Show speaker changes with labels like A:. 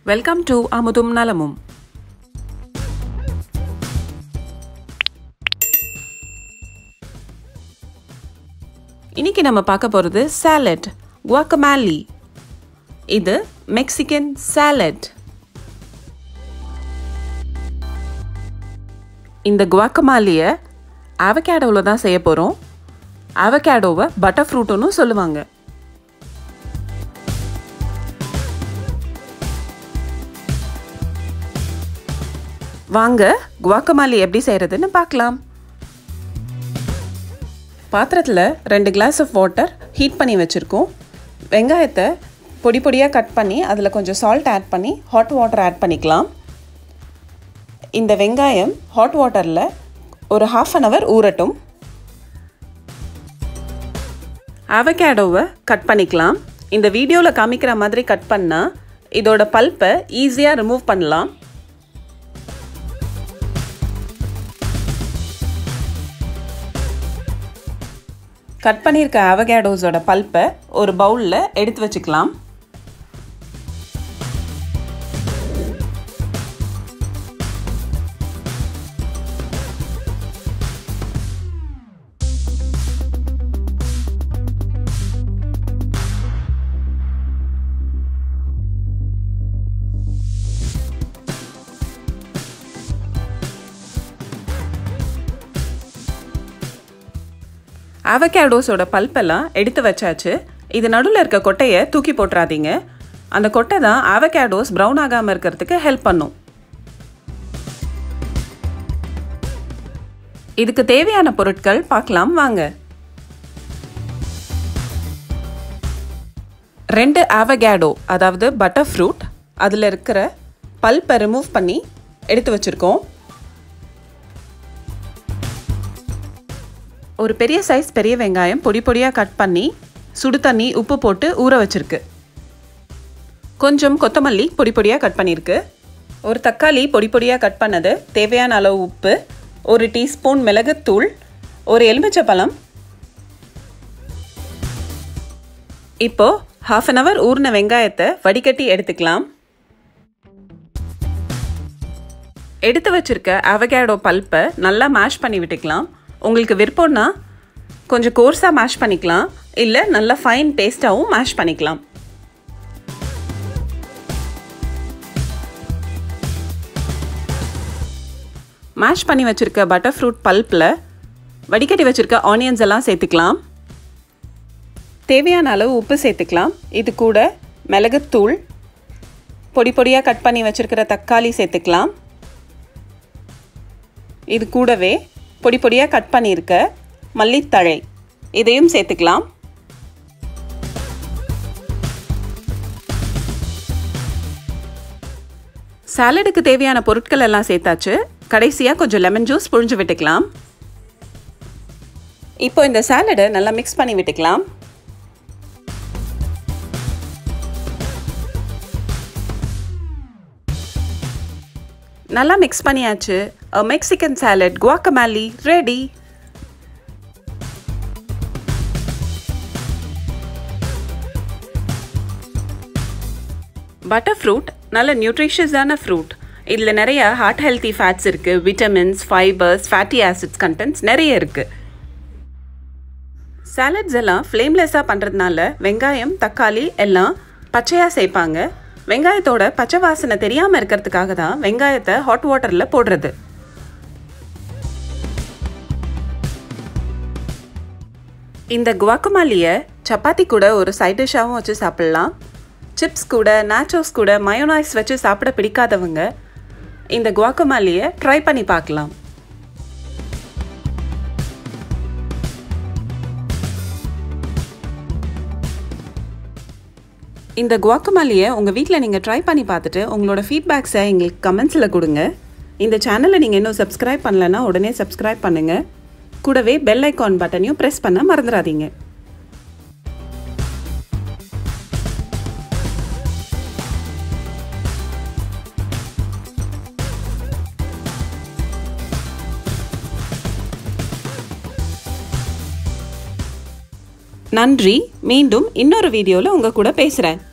A: welcome to அமுதும் நலமும் இன்னைக்கு நம்ம பார்க்க போகிறது சாலட் guacamole இது மெக்சிகன் சாலட் இந்த குவாக்கமாலியை அவகேடோவில் தான் செய்ய போகிறோம் அவகேடோவை பட்டர் ஃப்ரூட்டுன்னு சொல்லுவாங்க வாங்க குவாக்கமாலி எப்படி செய்கிறதுன்னு பார்க்கலாம் பாத்திரத்தில் ரெண்டு கிளாஸ் ஆஃப் வாட்டர் ஹீட் பண்ணி வச்சுருக்கோம் வெங்காயத்தை பொடி பொடியாக கட் பண்ணி அதில் கொஞ்சம் சால்ட் ஆட் பண்ணி ஹாட் வாட்டர் ஆட் பண்ணிக்கலாம் இந்த வெங்காயம் ஹாட் வாட்டரில் ஒரு ஹாஃப் அன் ஹவர் ஊறட்டும் அவகேடோவை கட் பண்ணிக்கலாம் இந்த வீடியோவில் காமிக்கிற மாதிரி கட் பண்ணால் இதோட பல்ப்பை ஈஸியாக ரிமூவ் பண்ணலாம் கட் பண்ணியிருக்க அவகேடோஸோட பல்ப்பை ஒரு பவுலில் எடுத்து வச்சுக்கலாம் அவகேடோஸோட பல்பெல்லாம் எடுத்து வச்சாச்சு இது நடுவில் இருக்க கொட்டையை தூக்கி போட்டுறாதீங்க அந்த கொட்டை தான் அவகேடோஸ் ப்ரௌன் ஆகாமல் இருக்கிறதுக்கு ஹெல்ப் பண்ணும் இதுக்கு தேவையான பொருட்கள் பார்க்கலாம் வாங்க ரெண்டு ஆவகேடோ அதாவது பட்டர் ஃப்ரூட் அதில் இருக்கிற பல்ப்பை ரிமூவ் பண்ணி எடுத்து வச்சுருக்கோம் ஒரு பெரிய சைஸ் பெரிய வெங்காயம் பொடி பொடியாக கட் பண்ணி சுடு தண்ணி உப்பு போட்டு ஊற வச்சிருக்கு கொஞ்சம் கொத்தமல்லி பொடி பொடியாக கட் பண்ணியிருக்கு ஒரு தக்காளி பொடி பொடியாக கட் பண்ணது தேவையான அளவு உப்பு ஒரு டீஸ்பூன் மிளகுத்தூள் ஒரு எலுமிச்சப்பழம் இப்போ ஹாஃப் அன் ஹவர் ஊறின வெங்காயத்தை வடிகட்டி எடுத்துக்கலாம் எடுத்து வச்சிருக்க அவகேடோ பல்ப்பை நல்லா மேஷ் பண்ணி விட்டுக்கலாம் உங்களுக்கு விருப்பம்னா கொஞ்சம் கோர்ஸாக மேஷ் பண்ணிக்கலாம் இல்லை நல்லா ஃபைன் பேஸ்ட்டாகவும் மேஷ் பண்ணிக்கலாம் மேஷ் பண்ணி வச்சுருக்க பட்டர் ஃப்ரூட் பல்ப்பில் வடிகட்டி வச்சுருக்க ஆனியன்ஸ் எல்லாம் சேர்த்துக்கலாம் தேவையான அளவு உப்பு சேர்த்துக்கலாம் இது கூட மிளகுத்தூள் பொடி பொடியாக கட் பண்ணி வச்சுருக்கிற தக்காளி சேர்த்துக்கலாம் இது கூடவே பொடி பொடியாக கட் பண்ணியிருக்க மல்லித்தழை இதையும் சேர்த்துக்கலாம் சாலடுக்கு தேவையான பொருட்கள் எல்லாம் சேர்த்தாச்சு கடைசியாக கொஞ்சம் லெமன் ஜூஸ் புழிஞ்சு விட்டுக்கலாம் இப்போ இந்த சாலடை நல்லா மிக்ஸ் பண்ணி விட்டுக்கலாம் நல்லா மிக்ஸ் பண்ணியாச்சு Mexican salad guacamole ready butter fruit நல்ல நியூட்ரிஷியஸான ஃப்ரூட் இதில் நிறைய ஹார்ட் ஹெல்த்தி ஃபேட்ஸ் இருக்குது vitamins fibres fatty acids contents நிறைய இருக்குது சாலட்ஸ் எல்லாம் ஃப்ளேம்லெஸ்ஸாக பண்ணுறதுனால வெங்காயம் தக்காளி எல்லாம் பச்சையாக சேர்ப்பாங்க வெங்காயத்தோட பச்சை வாசனை தெரியாமல் இருக்கிறதுக்காக தான் வெங்காயத்தை ஹாட் வாட்டரில் போடுறது இந்த குவாக்குமாலியை சப்பாத்தி கூட ஒரு சைட் டிஷ்ஷாகவும் வச்சு சாப்பிட்லாம் சிப்ஸ் கூட நாச்சோஸ் கூட மயோனாய்ஸ் வச்சு சாப்பிட பிடிக்காதவங்க இந்த குவாக்குமாலியை ட்ரை பண்ணி பார்க்கலாம் இந்த குவாக்கமாலியை உங்கள் வீட்டில் நீங்கள் ட்ரை பண்ணி பார்த்துட்டு உங்களோட ஃபீட்பேக்ஸை எங்களுக்கு கமெண்ட்ஸில் கொடுங்க இந்த சேனலை நீங்கள் இன்னும் சப்ஸ்கிரைப் பண்ணலைன்னா உடனே சப்ஸ்கிரைப் பண்ணுங்கள் கூடவே பெல் ஐக்கான் பட்டனையும் ப்ரெஸ் பண்ண மறந்துடாதீங்க நன்றி மீண்டும் இன்னொரு வீடியோவில் உங்கள் கூட பேசுகிறேன்